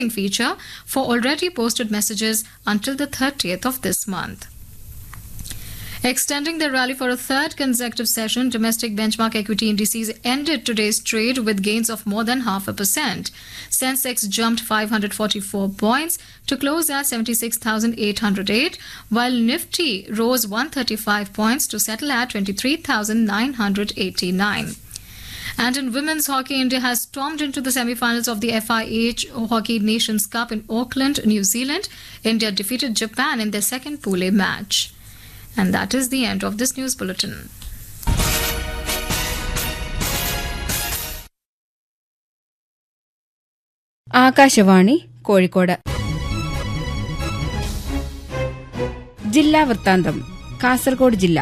feature for already posted messages until the 30th of this month. Extending the rally for a third consecutive session, domestic benchmark equity indices ended today's trade with gains of more than half a percent. Sensex jumped 544 points to close at 76,808, while Nifty rose 135 points to settle at 23,989. And in women's hockey, India has stormed into the semi-finals of the FIH Hockey Nations Cup in Auckland, New Zealand. India defeated Japan in their second Pool A match. And that is the end of this news bulletin. Akashvani Kozhikode ജില്ലാ വൃത്താന്തം കാസർഗോഡ് ജില്ല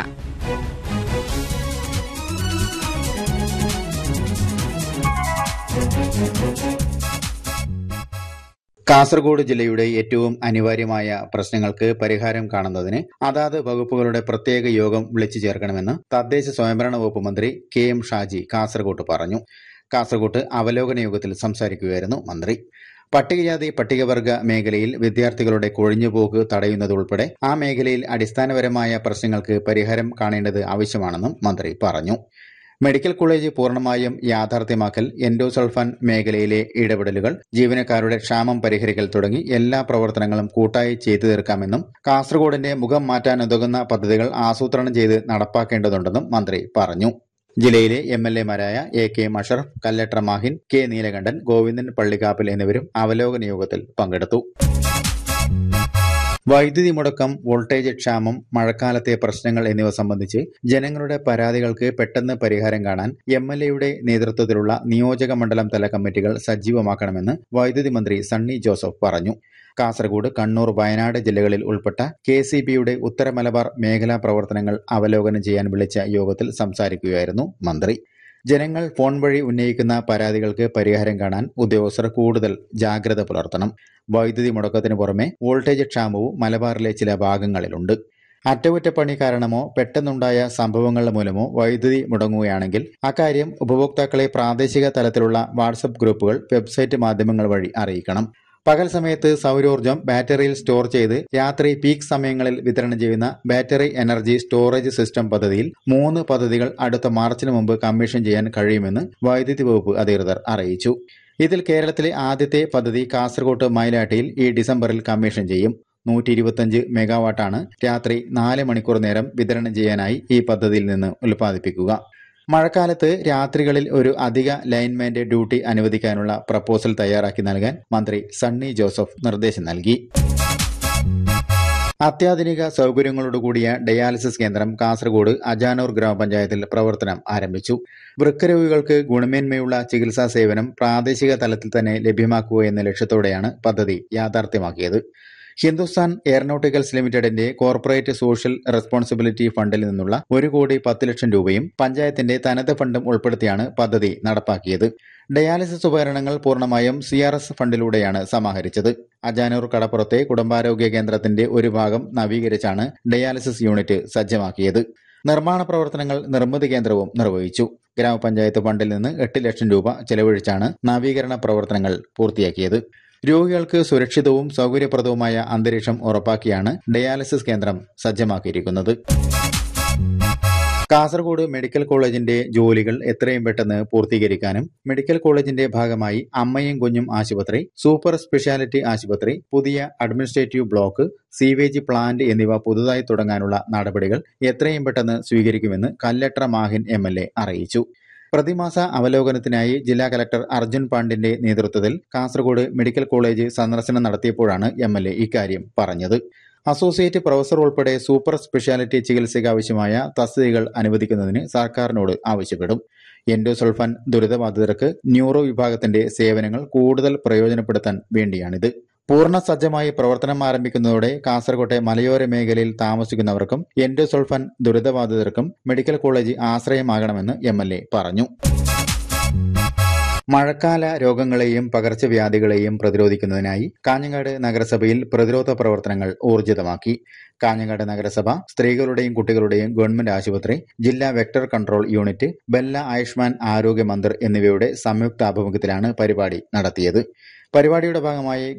കാസർഗോഡ് ജില്ലയുടെ ഏറ്റവും അനിവാര്യമായ പ്രശ്നങ്ങൾക്ക് പരിഹാരം കാണുന്നതിന് അതാത് വകുപ്പുകളുടെ പ്രത്യേക യോഗം വിളിച്ചു ചേർക്കണമെന്ന് തദ്ദേശ സ്വയംഭരണ വകുപ്പ് മന്ത്രി കെ എം ഷാജി കാസർഗോട്ട് പറഞ്ഞു കാസർഗോട്ട് അവലോകന യോഗത്തിൽ സംസാരിക്കുകയായിരുന്നു മന്ത്രി പട്ടികജാതി പട്ടികവർഗ മേഖലയിൽ വിദ്യാർത്ഥികളുടെ കൊഴിഞ്ഞുപോക്ക് തടയുന്നതുൾപ്പെടെ ആ മേഖലയിൽ അടിസ്ഥാനപരമായ പ്രശ്നങ്ങൾക്ക് പരിഹാരം കാണേണ്ടത് ആവശ്യമാണെന്നും മന്ത്രി പറഞ്ഞു മെഡിക്കൽ കോളേജ് പൂർണ്ണമായും യാഥാർത്ഥ്യമാക്കൽ എൻഡോസൾഫാൻ മേഖലയിലെ ഇടപെടലുകൾ ജീവനക്കാരുടെ ക്ഷാമം പരിഹരിക്കൽ തുടങ്ങി എല്ലാ പ്രവർത്തനങ്ങളും കൂട്ടായി ചെയ്തു തീർക്കാമെന്നും കാസർഗോഡിന്റെ മുഖം മാറ്റാനുതകുന്ന പദ്ധതികൾ ആസൂത്രണം ചെയ്ത് നടപ്പാക്കേണ്ടതുണ്ടെന്നും മന്ത്രി പറഞ്ഞു ജില്ലയിലെ എം എൽ എമാരായ A K Mashraf Kallatra Mahin K Neelakantan Govindan Pallikkappil എന്നിവരും അവലോകന യോഗത്തിൽ പങ്കെടുത്തു വൈദ്യുതി മുടക്കം വോൾട്ടേജ് ക്ഷാമം മഴക്കാലത്തെ പ്രശ്നങ്ങൾ എന്നിവ സംബന്ധിച്ച് ജനങ്ങളുടെ പരാതികൾക്ക് പെട്ടെന്ന് പരിഹാരം കാണാൻ എം എൽ എയുടെ നേതൃത്വത്തിലുള്ള നിയോജക മണ്ഡലം തല കമ്മിറ്റികൾ സജീവമാക്കണമെന്ന് വൈദ്യുതി മന്ത്രി സണ്ണി ജോസഫ് പറഞ്ഞു കാസർഗോഡ് കണ്ണൂർ വയനാട് ജില്ലകളിൽ ഉൾപ്പെട്ട കെ സി ബിയുടെ ഉത്തര മലബാർ മേഖലാ പ്രവർത്തനങ്ങൾ അവലോകനം ചെയ്യാൻ വിളിച്ച യോഗത്തിൽ സംസാരിക്കുകയായിരുന്നു മന്ത്രി ജനങ്ങൾ ഫോൺ വഴി ഉന്നയിക്കുന്ന പരാതികൾക്ക് പരിഹാരം കാണാൻ ഉദ്യോഗസ്ഥർ കൂടുതൽ ജാഗ്രത പുലർത്തണം വൈദ്യുതി മുടക്കത്തിന് പുറമെ വോൾട്ടേജ് ക്ഷാമവും മലബാറിലെ ചില ഭാഗങ്ങളിലുണ്ട് അറ്റകുറ്റപ്പണി കാരണമോ പെട്ടെന്നുണ്ടായ സംഭവങ്ങൾ മൂലമോ വൈദ്യുതി മുടങ്ങുകയാണെങ്കിൽ അക്കാര്യം ഉപഭോക്താക്കളെ പ്രാദേശിക തലത്തിലുള്ള വാട്സപ്പ് ഗ്രൂപ്പുകൾ വെബ്സൈറ്റ് മാധ്യമങ്ങൾ വഴി അറിയിക്കണം പകൽ സമയത്ത് സൗരോർജ്ജം ബാറ്ററിയിൽ സ്റ്റോർ ചെയ്ത് രാത്രി പീക്ക് സമയങ്ങളിൽ വിതരണം ചെയ്യുന്ന ബാറ്ററി എനർജി സ്റ്റോറേജ് സിസ്റ്റം പദ്ധതിയിൽ മൂന്ന് പദ്ധതികൾ അടുത്ത മാർച്ചിന് മുമ്പ് കമ്മീഷൻ ചെയ്യാൻ കഴിയുമെന്ന് വൈദ്യുതി വകുപ്പ് അധികൃതർ അറിയിച്ചു ഇതിൽ കേരളത്തിലെ ആദ്യത്തെ പദ്ധതി കാസർകോട്ട് മൈലാട്ടിയിൽ ഈ ഡിസംബറിൽ കമ്മീഷൻ ചെയ്യും നൂറ്റി ഇരുപത്തിയഞ്ച് മെഗാവാട്ടാണ് രാത്രി നാല് മണിക്കൂർ നേരം വിതരണം ചെയ്യാനായി ഈ പദ്ധതിയിൽ നിന്ന് ഉൽപ്പാദിപ്പിക്കുക മഴക്കാലത്ത് രാത്രികളിൽ ഒരു അധിക ലൈൻമാന്റെ ഡ്യൂട്ടി അനുവദിക്കാനുള്ള പ്രപ്പോസൽ തയ്യാറാക്കി നൽകാൻ മന്ത്രി സണ്ണി ജോസഫ് നിർദ്ദേശം നൽകി അത്യാധുനിക സൗകര്യങ്ങളോടുകൂടിയ ഡയാലിസിസ് കേന്ദ്രം കാസർഗോഡ് അജാനൂർ ഗ്രാമപഞ്ചായത്തിൽ പ്രവർത്തനം ആരംഭിച്ചു വൃക്കരോഗികൾക്ക് ഗുണമേന്മയുള്ള ചികിത്സാ സേവനം പ്രാദേശിക തലത്തിൽ തന്നെ ലഭ്യമാക്കുക എന്ന ലക്ഷ്യത്തോടെയാണ് പദ്ധതി യാഥാർത്ഥ്യമാക്കിയത് ഹിന്ദുസ്ഥാൻ എയറോനോട്ടിക്കൽസ് ലിമിറ്റഡിന്റെ കോർപ്പറേറ്റ് സോഷ്യൽ റെസ്പോൺസിബിലിറ്റി ഫണ്ടിൽ നിന്നുള്ള ഒരു കോടി പത്ത് ലക്ഷം രൂപയും പഞ്ചായത്തിന്റെ തനത് ഫണ്ടും ഉൾപ്പെടുത്തിയാണ് പദ്ധതി നടപ്പാക്കിയത് ഡയാലിസിസ് ഉപകരണങ്ങൾ പൂർണ്ണമായും സി ആർ എസ് ഫണ്ടിലൂടെയാണ് സമാഹരിച്ചത് അജാനൂർ കടപ്പുറത്തെ കുടുംബാരോഗ്യ കേന്ദ്രത്തിന്റെ ഒരു ഭാഗം നവീകരിച്ചാണ് ഡയാലിസിസ് യൂണിറ്റ് സജ്ജമാക്കിയത് നിർമ്മാണ പ്രവർത്തനങ്ങൾ നിർമ്മിതി കേന്ദ്രവും നിർവഹിച്ചു ഗ്രാമപഞ്ചായത്ത് ഫണ്ടിൽ നിന്ന് എട്ട് ലക്ഷം രൂപ ചെലവഴിച്ചാണ് നവീകരണ പ്രവർത്തനങ്ങൾ പൂർത്തിയാക്കിയത് രോഗികൾക്ക് സുരക്ഷിതവും സൗകര്യപ്രദവുമായ അന്തരീക്ഷം ഉറപ്പാക്കിയാണ് ഡയാലിസിസ് കേന്ദ്രം സജ്ജമാക്കിയിരിക്കുന്നത് കാസർഗോഡ് മെഡിക്കൽ കോളേജിന്റെ ജോലികൾ എത്രയും പെട്ടെന്ന് പൂർത്തീകരിക്കാനും മെഡിക്കൽ കോളേജിന്റെ ഭാഗമായി അമ്മയും കുഞ്ഞും ആശുപത്രി സൂപ്പർ സ്പെഷ്യാലിറ്റി ആശുപത്രി പുതിയ അഡ്മിനിസ്ട്രേറ്റീവ് ബ്ലോക്ക് സീവേജ് പ്ലാന്റ് എന്നിവ പുതുതായി തുടങ്ങാനുള്ള നടപടികൾ എത്രയും പെട്ടെന്ന് സ്വീകരിക്കുമെന്ന് കല്ലട്ര മാഹിൻ എം അറിയിച്ചു പ്രതിമാസ അവലോകനത്തിനായി ജില്ലാ കലക്ടർ അർജുൻ പാണ്ഡിന്റെ നേതൃത്വത്തിൽ കാസർഗോഡ് മെഡിക്കൽ കോളേജ് സന്ദർശനം നടത്തിയപ്പോഴാണ് എം എൽ എ ഇക്കാര്യം പറഞ്ഞത് അസോസിയേറ്റ് പ്രൊഫസർ ഉൾപ്പെടെ സൂപ്പർ സ്പെഷ്യാലിറ്റി ചികിത്സയ്ക്ക് ആവശ്യമായ തസ്തികകൾ അനുവദിക്കുന്നതിന് സർക്കാരിനോട് ആവശ്യപ്പെടും എൻഡോസൾഫാൻ ദുരിതബാധിതർക്ക് ന്യൂറോ വിഭാഗത്തിന്റെ സേവനങ്ങൾ കൂടുതൽ പ്രയോജനപ്പെടുത്താൻ വേണ്ടിയാണിത് പൂർണ്ണ സജ്ജമായി പ്രവർത്തനം ആരംഭിക്കുന്നതോടെ കാസർകോട്ടെ മലയോര മേഖലയിൽ താമസിക്കുന്നവർക്കും എൻഡോസൾഫാൻ ദുരിതബാധിതർക്കും മെഡിക്കൽ കോളേജ് ആശ്രയമാകണമെന്ന് എം പറഞ്ഞു മഴക്കാല രോഗങ്ങളെയും പകർച്ചവ്യാധികളെയും പ്രതിരോധിക്കുന്നതിനായി കാഞ്ഞങ്ങാട് നഗരസഭയിൽ പ്രതിരോധ പ്രവർത്തനങ്ങൾ ഊർജിതമാക്കി കാഞ്ഞങ്ങാട് നഗരസഭ സ്ത്രീകളുടെയും കുട്ടികളുടെയും ഗവൺമെന്റ് ആശുപത്രി ജില്ലാ വെക്ടർ കൺട്രോൾ യൂണിറ്റ് ബെല്ല ആയുഷ്മാൻ ആരോഗ്യ മന്ദിർ എന്നിവയുടെ സംയുക്ത ആഭിമുഖ്യത്തിലാണ് പരിപാടി നടത്തിയത് പരിപാടിയുടെ ഭാഗമായി